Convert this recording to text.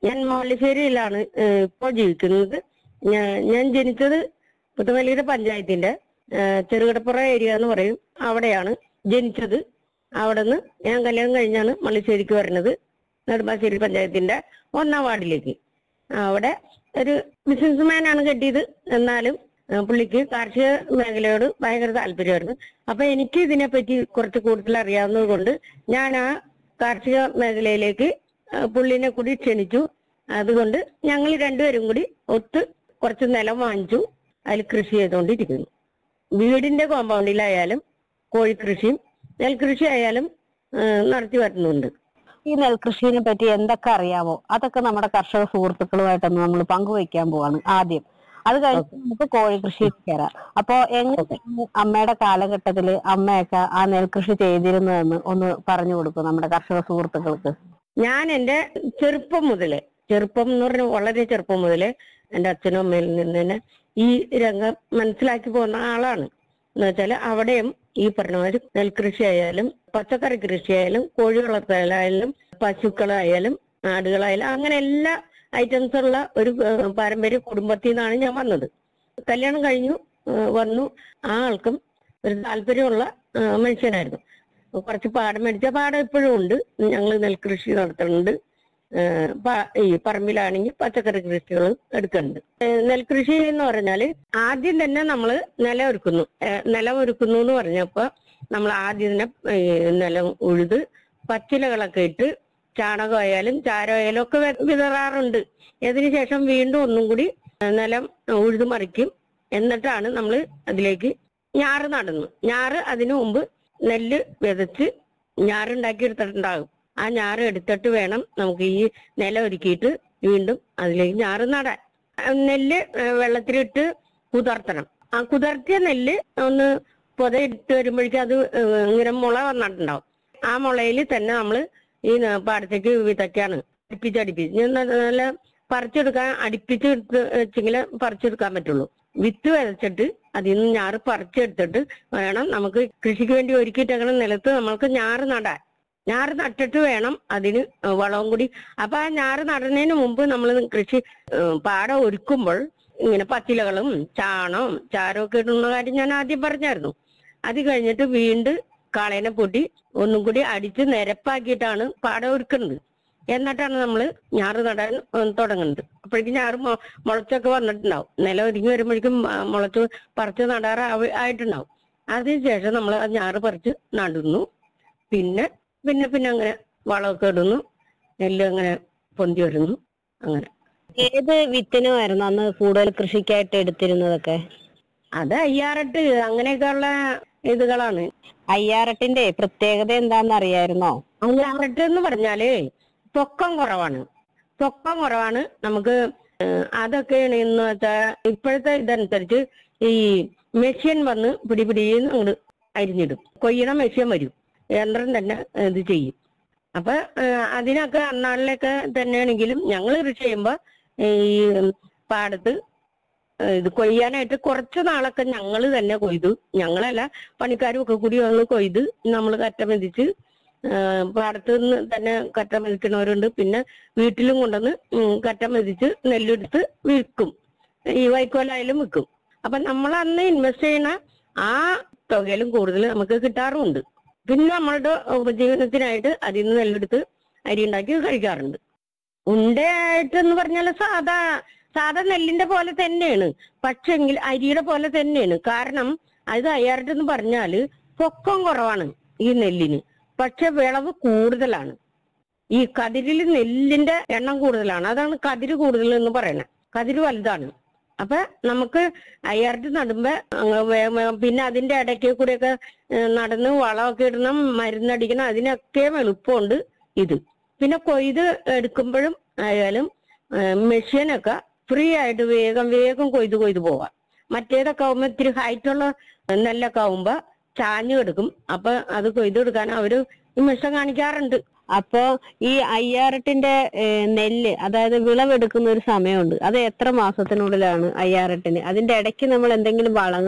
ഞാൻ മാളിശ്ശേരിയിലാണ് ഏഹ്, ഇപ്പോൾ ജീവിക്കുന്നത് ഞാ- ഞാൻ ജനിച്ചത് പുത്തുമല്ലിയുടെ പഞ്ചായത്തിന്റെ ഏഹ്, ചെറുകിടപ്പുറ ഏരിയ എന്ന് പറയും അവിടെയാണ് ജനിച്ചത് അവിടെ നിന്ന് ഞാൻ കല്യാണം കഴിഞ്ഞാണ് മള്ളിശ്ശേരിക്ക് വരുന്നത് നെടുമ്പാശ്ശേരി പഞ്ചായത്തിന്റെ ഒന്നാം വാർഡിലേക്ക് അവിടെ ഒരു ബിസിനസ്മാൻ ആണ് കെട്ടിയത് എന്നാലും ഏഹ്, പുള്ളിക്ക് കാർഷിക മേഖലയോട് ഭയങ്കര താല്പര്യമായിരുന്നു അപ്പൊ എനിക്ക് ഇതിനെപ്പറ്റി കുറച്ച് കൂടുതൽ അറിയാവുന്നത് കൊണ്ട് ഞാൻ ആ കാർഷിക മേഖലയിലേക്ക് ഏഹ്, പുള്ളിനെ കൂടി ക്ഷണിച്ചു അതുകൊണ്ട് ഞങ്ങൾ രണ്ടുപേരും കൂടി ഒത്ത് കുറച്ച് നിലം വാങ്ങിച്ചു അതിൽ കൃഷി ചെയ്തുകൊണ്ടിരിക്കുന്നു വീടിന്റെ കോമ്പൗണ്ടിലായാലും കോഴിക്കൃഷിയും നെൽകൃഷി ആയാലും ഏഹ്, നടത്തി വരുന്നുണ്ട് ഈ നെൽകൃഷിനെ പറ്റി എന്തൊക്കെ അറിയാമോ അതൊക്കെ നമ്മുടെ കർഷക സുഹൃത്തുക്കളുമായിട്ടൊന്ന് നമ്മൾ പങ്കുവയ്ക്കാൻ പോവാണ് ആദ്യം അത് കഴിഞ്ഞ് നമുക്ക് കോഴി കൃഷി കയറാം അപ്പൊ എങ്ങനെയാണ് അമ്മയുടെ കാലഘട്ടത്തില് അമ്മയൊക്കെ ആ നെൽകൃഷി ചെയ്തിരുന്നതെന്ന് ഒന്ന് പറഞ്ഞു കൊടുക്കും നമ്മുടെ കർഷക സുഹൃത്തുക്കൾക്ക് ഞാൻ എന്റെ ചെറുപ്പം മുതലേ ചെറുപ്പം എന്ന് പറഞ്ഞാൽ വളരെ ചെറുപ്പം മുതലേ എന്റെ അച്ഛനും അമ്മയിൽ നിന്ന് തന്നെ ഈ രംഗം മനസ്സിലാക്കി പോകുന്ന ആളാണ് എന്ന് വെച്ചാൽ അവിടെയും ഈ പറഞ്ഞ മാതിരി നെൽകൃഷി ആയാലും പച്ചക്കറി കൃഷി ആയാലും കോഴി വളർത്തലായാലും പശുക്കളായാലും ആടുകളായാലും അങ്ങനെ എല്ലാ ഐറ്റംസ് ഉള്ള ഒരു ഏഹ്, പാരമ്പര്യ കുടുംബത്തിൽ നിന്നാണ് ഞാൻ വന്നത് കല്യാണം കഴിഞ്ഞു ഏഹ്, വന്നു ആ ആൾക്കും ഒരു താല്പര്യമുള്ള ഏഹ്, മനുഷ്യനായിരുന്നു കുറച്ച് പാടം മേടിച്ച പാടം ഇപ്പോഴും ഉണ്ട് ഞങ്ങൾ നെൽകൃഷി നടത്തുന്നുണ്ട് ഏഹ് പ- ഈ പറമ്പിലാണെങ്കിൽ പച്ചക്കറി കൃഷികൾ എടുക്കുന്നുണ്ട് ഏഹ് നെൽകൃഷി എന്ന് പറഞ്ഞാല് ആദ്യം തന്നെ നമ്മൾ നിലം ഒരുക്കുന്നു ഏഹ് നിലം ഒരുക്കുന്നു എന്ന് പറഞ്ഞപ്പോ നമ്മൾ ആദ്യം തന്നെ ഏഹ് നിലം ഉഴുത് പച്ചിലകളൊക്കെ ഇട്ട് ചാണകമായാലും ചാരമായാലും ഒക്കെ വെ- വിതറാറുണ്ട് അതിന് ശേഷം വീണ്ടും ഒന്നും കൂടി ഏഹ് നിലം ഉഴുത് മറിക്കും എന്നിട്ടാണ് നമ്മൾ അതിലേക്ക് ഞാറ് നടുന്നു ഞാറ് അതിനു മുമ്പ് നെല്ല് വിതച്ച് ഞാറുണ്ടാക്കി എടുത്തിട്ടുണ്ടാകും ആ ഞാറ് എടുത്തിട്ട് വേണം നമുക്ക് ഈ നില ഒരുക്കിയിട്ട് വീണ്ടും അതിലേക്ക് ഞാറ് നടാൻ ആ നെല്ല് ഏഹ് വെള്ളത്തിലിട്ട് കുതിർത്തണം ആ കുതിർത്തിയ നെല്ല് ഒന്ന് പുതയിട്ട് വരുമ്പോഴേക്കും അത് ഏഹ് ഇങ്ങനെ മുള വന്നിട്ടുണ്ടാവും ആ മുളയിൽ തന്നെ നമ്മൾ ഈ ന- പാടത്തേക്ക് വിതയ്ക്കാണ് അടുപ്പിച്ചടുപ്പിച്ച് ഞാൻ നല്ല നല്ല പറിച്ചെടുക്കാൻ അടുപ്പിച്ച് എടുത്ത് വെച്ചെങ്കിലേ പറിച്ചെടുക്കാൻ പറ്റുള്ളൂ വിത്ത് വിതച്ചിട്ട് അതിൽ നിന്ന് ഞാറ് പറിച്ചെടുത്തിട്ട് വേണം നമുക്ക് കൃഷിക്ക് വേണ്ടി ഒരുക്കിയിട്ടേക്കണ നിലത്ത് നമ്മൾക്ക് ഞാറ് നടാൻ ഞാറ് നട്ടിട്ട് വേണം അതിന് വളവും കൂടി അപ്പൊ ആ ഞാറ് നടുന്നതിന് മുമ്പ് നമ്മൾ കൃഷി ഏഹ് പാടം ഒരുക്കുമ്പോൾ ഇങ്ങനെ പച്ചിലകളും ചാണവും ചാരമൊക്കെ ഇടുന്ന കാര്യം ഞാൻ ആദ്യം പറഞ്ഞായിരുന്നു അത് കഴിഞ്ഞിട്ട് വീണ്ടും കാളേനെ പൊട്ടി ഒന്നും കൂടി അടിച്ച് നിരപ്പാക്കിയിട്ടാണ് പാടം ഒരുക്കുന്നത് എന്നിട്ടാണ് നമ്മൾ ഞാറ് നടാൻ ഉം, തുടങ്ങുന്നത് അപ്പോഴേക്കും ഞാറ് മൊ- മുളച്ചൊക്കെ വന്നിട്ടുണ്ടാവും നിലം ഒരുങ്ങി വരുമ്പോഴേക്കും ആ, മുളച്ച് പറിച്ച് നടാറ് ആവ- ആയിട്ടുണ്ടാവും അതിനുശേഷം നമ്മൾ ആ ഞാറ് പറിച്ച് നടുന്നു പിന്നെ പിന്നെ പിന്നെ അങ്ങനെ വളമൊക്കെ ഇടുന്നു നെല്ല് അങ്ങനെ പൊന്തി വരുന്നു അങ്ങനെ ഏത് വിത്തിനുമായിരുന്നു അന്ന് കൂടുതൽ കൃഷിക്കായിട്ട് എടുത്തിരുന്നതൊക്കെ അത് അയ്യാറെട്ട് അങ്ങനെയൊക്കെയുള്ള ഇതുകളാണ് അയ്യാറട്ടിന്റെ പ്രത്യേകത എന്താന്ന് അറിയായിരുന്നോ അയ്യാറെട്ട് എന്ന് പറഞ്ഞാല് പൊക്കം കുറവാണ് പൊക്കം കുറവാണ് നമുക്ക് ഏഹ്, അതൊക്കെയാണ് എന്ന് വെച്ചാൽ ഇപ്പോഴത്തെ ഇതനുസരിച്ച് ഈ മെഷീൻ വന്ന് പിടി പിടിന്ന് അങ്ങോട്ട് അരിഞ്ഞിടും കൊയ്യണ മെഷീൻ വരും യന്ത്രം തന്നെ ഇത് ചെയ്യും അപ്പൊ ഏഹ്, അതിനൊക്കെ അന്നാളിലൊക്കെ തന്നെയാണെങ്കിലും ഞങ്ങൾ കൃഷി ചെയ്യുമ്പോ ഈ പാടത്ത് ഏഹ്, ഇത് കൊയ്യാനായിട്ട് കുറച്ച് നാളൊക്കെ ഞങ്ങൾ തന്നെ കൊയ്തു ഞങ്ങളല്ല പണിക്കാരും ഒക്കെ കൂടി ഞങ്ങൾ കൊയ്ത് നമ്മൾ കറ്റ മെതിച്ച് ഏഹ്, പാടത്ത് നിന്ന് തന്നെ കറ്റ മെതിക്കുന്നവരുണ്ട് പിന്നെ വീട്ടിലും കൊണ്ടുവന്ന് ഉം, കറ്റ മെതിച്ച് നെല്ലെടുത്ത് വിൽക്കും ഈ വൈക്കോലായാലും വിൽക്കും അപ്പൊ നമ്മൾ അന്ന് ഇൻവെസ്റ്റ് ചെയ്യുന്ന ആ തുകയിലും കൂടുതൽ നമുക്ക് കിട്ടാറുമുണ്ട് പിന്നെ നമ്മളുടെ ഉപജീവനത്തിനായിട്ട് അതിൽ നിന്ന് നെല്ലെടുത്ത് അരി ഉണ്ടാക്കി കഴിക്കാറുണ്ട് ഉണ്ടയായിട്ട് എന്ന് പറഞ്ഞാൽ സാധാ സാധാ നെല്ലിന്റെ പോലെ തന്നെയാണ് പക്ഷെങ്കിൽ അരിയുടെ പോലെ തന്നെയാണ് കാരണം അത് അയ്യാറട്ടെന്ന് പറഞ്ഞാല് പൊക്കം കുറവാണ് ഈ നെല്ലിന് പക്ഷെ വിളവ് കൂടുതലാണ് ഈ കതിരിൽ നെല്ലിന്റെ എണ്ണം കൂടുതലാണ് അതാണ് കതിര് കൂടുതൽ എന്ന് പറയുന്നത് കതിര് വലുതാണ് അപ്പൊ നമുക്ക് അയ്യാറട്ട് നടുമ്പോ അങ്ങ് വേ- വേ- പിന്നെ അതിന്റെ ഇടയ്ക്ക് കൂടെയൊക്കെ ഏഹ് നടന്ന് വളമൊക്കെ ഇടണം മരുന്നടിക്കണം അതിനൊക്കെ എളുപ്പമുണ്ട് ഇത് പിന്നെ കൊയ്ത് എടുക്കുമ്പോഴും ആയാലും മെഷീനൊക്കെ ഫ്രീ ആയിട്ട് വേഗം വേഗം കൊയ്ത് കൊയ്ത് പോവാം മറ്റേതൊക്കെ ആവുമ്പോ ഇത്തിരി ഹൈറ്റ് ഉള്ള നെല്ലൊക്കെ ആവുമ്പോ ചാഞ്ഞു കിടക്കും അപ്പൊ അത് കൊയ്തെടുക്കാൻ അവര് ഈ മെഷീൻ കാണിക്കാറുണ്ട് അപ്പോ ഈ അയ്യാറട്ടിന്റെ ഏഹ്, നെല്ല് അതായത് വിളവെടുക്കുന്ന ഒരു സമയമുണ്ട് അത് എത്ര മാസത്തിനുള്ളിലാണ് അയ്യാറട്ടിന് അതിന്റെ ഇടയ്ക്ക് നമ്മൾ എന്തെങ്കിലും വളങ്ങൾ